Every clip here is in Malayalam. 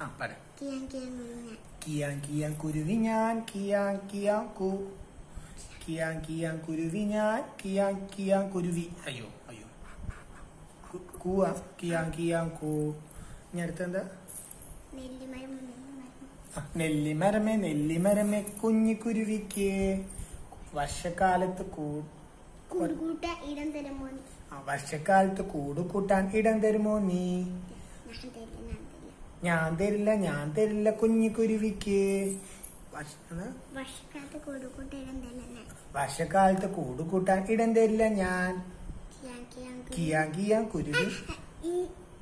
ആ പറ കിയാൻ കിയാൻ കുരുങ്ങ കിയാൻ കിയാൻ കുരുവി ഞാൻ കിയാൻ കിയാൻ കു കിയാൻ കിയാൻ കുരുവി ഞാൻ കിയാൻ കിയാൻ കുരുവി അയ്യോ അയ്യോ കു- കൂവാ കിയാൻ കിയാൻ കൂ ഇനി അടുത്തെന്താ നെല്ലിമരം നെല്ലിമരം ആ, നെല്ലിമരമേ നെല്ലിമരമേ കുഞ്ഞി കുരുവിക്ക് വർഷക്കാലത്ത് കൂ കൂടുകൂട്ട ഇടം തരുമോ ആ, വർഷക്കാലത്ത് കൂട് കൂട്ടാൻ ഇടം തരുമോ നീ ഞാൻ തരില്ല ഞാൻ തരില്ല ഞാൻ തരില്ല ഞാൻ തരില്ല കുഞ്ഞി കുരുവിക്ക് വർഷ- എന്താ? വർഷക്കാലത്ത് കൂടുകൂട്ട ഇടം തരില്ല വർഷക്കാലത്ത് കൂട് കൂട്ടാൻ ഇടം തരില്ല ഞാൻ കിയാൻ കിയാൻ കിയാൻ കിയാൻ കുരുവി ഈ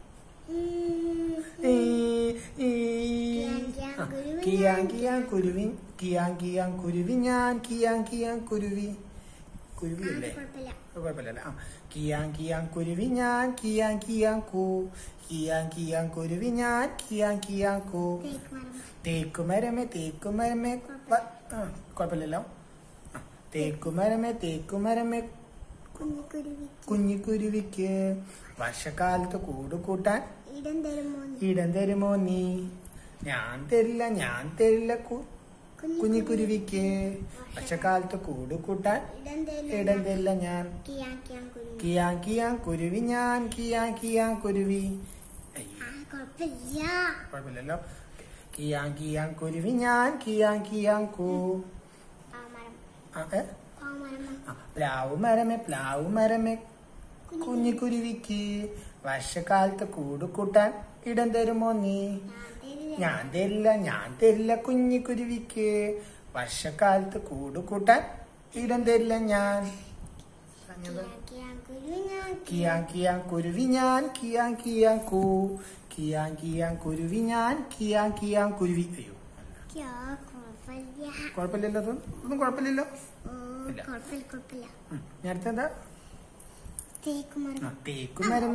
ഉം, ഈ, ഈ. കിയാൻ കിയാൻ ആ, കുരുവി കിയാൻ ഞാൻ. കിയാൻ കുരുവി കിയാൻ കിയാൻ കുരുവി ഞാൻ കിയാൻ കിയാൻ കുരുവി കുരുവി ആ, അത് അല്ലേ കുഴപ്പമില്ല കുഴപ്പമില്ലല്ലേ ആ കിയാൻ കിയാൻ കുരുവി ഞാൻ കിയാൻ കിയാൻ കൂ കിയാൻ കിയാൻ കുരുവി ഞാൻ കിയാൻ കിയാൻ കൂ തേക്ക് മരം തേക്കുമരമേ തേക്കുമരമേ പ- ആ, കുഴപ്പമില്ലല്ലോ ആ, തേക്കുമരമേ തേക്കുമരമേ കുഞ്ഞിക്കുരുവി കുഞ്ഞിക്കുരുവിക്ക് വർഷക്കാലത്ത് കൂട് കൂട്ടാൻ ഇടം തരുമോ ഇടം തരുമോ നീ ഞാൻ തരില്ല ഞാൻ തരില്ല കു- കുഞ്ഞിക്കുരുവിക്ക് വർഷക്കാലത്ത് കൂട് കൂട്ടാൻ ഇടം തരില്ല ഇടം തരില്ല ഞാൻ കിയാൻ കിയാൻ കുരുവി കിയാൻ കിയാൻ കുരുവി ഞാൻ കിയാൻ കിയാൻ കുരുവി അയ്യോ, ആ കുഴപ്പമില്ല കുഴപ്പമില്ലല്ലോ കിയാൻ കിയാൻ കുരുവി ഞാൻ കിയാൻ കിയാൻ കൂ ആ മരം ആ, ഏ? ആ മരം ആ, പ്ലാവ് മരമേ പ്ലാവ് മരമേ കുഞ്ഞിക്കുരുവിക്ക് വർഷക്കാലത്ത് കൂട് കൂട്ടാൻ ഇടം തരുമോ നീ ഞാൻ തരില്ല ഞാൻ തരില്ല ഞാൻ തരില്ല കുഞ്ഞിക്കുരുവിക്ക് വർഷക്കാലത്ത് കൂട് കൂട്ടാൻ ഇടം തരില്ല ഞാൻ പറഞ്ഞത്? കിയാൻ കിയാൻ കുരുവി ഞാൻ കിയാൻ കിയാൻ കുരുവി ഞാൻ കിയാൻ കിയാൻ കൂ കിയാൻ കിയാൻ കുരുവി ഞാൻ കിയാൻ കിയാൻ കുരുവി അയ്യോ കിയാ കുഴപ്പമില്ല കുഴപ്പമില്ലല്ലോ ഇത്? ഒന്നും കുഴപ്പമില്ലല്ലോ ഓ ഇല്ല. കുഴപ്പമില്ല കുഴപ്പമില്ല ഉം. ഞാൻ അടുത്തെന്താ തേക്ക് ആ, മരം തേക്കുമരമേ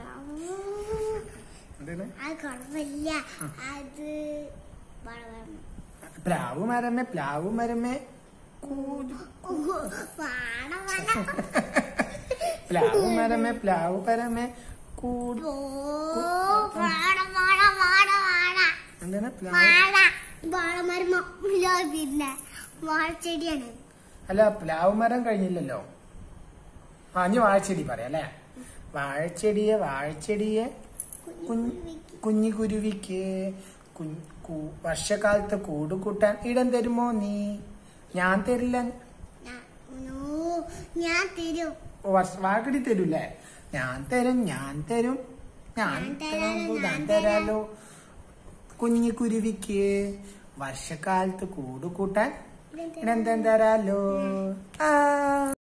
അത് എന്താണ് കുഴപ്പമില്ല അത് വളവളം പ്ലാവ് മരമേ പ്ലാവ് മരമേ കൂ- വാട വാട പ്ലാവ് മരമേ പ്ലാവ് മരമേ കൂട് ഓ വാട വാട വാട വാട എന്താണ് പ്ലാവ് വാഴ വാഴമരം പിന്നെ വാഴച്ചെടിയാണ് അല്ല പ്ലാവ് മരം കഴിഞ്ഞില്ലല്ലോ ആ ഇനി വാഴച്ചെടി പറയാം അല്ലേ വാഴച്ചെടിയെ വാഴച്ചെടിയെ കുഞ്ഞ് കുഞ്ഞി കുരുവിക്ക് കുഞ്ഞ് കു- വർഷക്കാലത്ത് കൂട് കൂട്ടാൻ ഇടം തരുമോ നീ ഞാൻ തരില്ല ഞാ- നോ, ഞാൻ തരും ഓ, വർഷ- വാക്കടി തരൂലേ ഞാൻ തരും ഞാൻ തരും ഞാൻ ഞാൻ തരാം തരാലോ, ഞാൻ ഞാൻ തരാലോ കുഞ്ഞി കുരുവിക്ക് വർഷക്കാലത്ത് കൂട് കൂട്ടാൻ ഇതെന്താ? ഇടം തരാലോ ആ